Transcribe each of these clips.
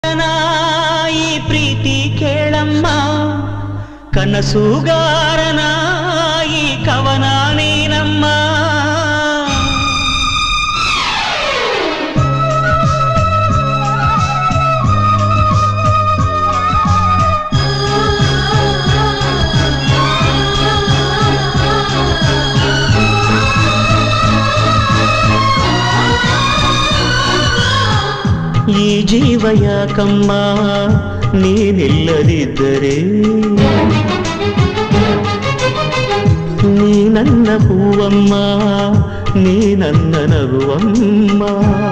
ಈ ಪ್ರೀತಿ ಕೇಳಮ್ಮ ಕನಸುಗಾರನ ಈ ಕವನ ನೀನಮ್ಮ ಈ ಜೀವ ಯಾಕಮ್ಮ ನೀನಿಲ್ಲದಿದ್ದರೆ ನೀ ನನ್ನ ಹೂವಮ್ಮ ನೀ ನನ್ನ ನಗುವಮ್ಮ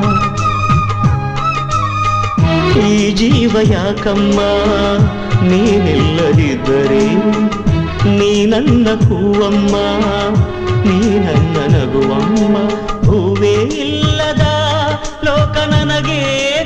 ಈ ಜೀವ ಯಾಕಮ್ಮ ನೀನಿಲ್ಲದಿದ್ದರೆ ನೀ ನನ್ನ ಹೂವಮ್ಮ ನೀ ನನ್ನ ನಗುವಮ್ಮ ಹೂವೇ ಇಲ್ಲದ ಲೋಕ ನನಗೆ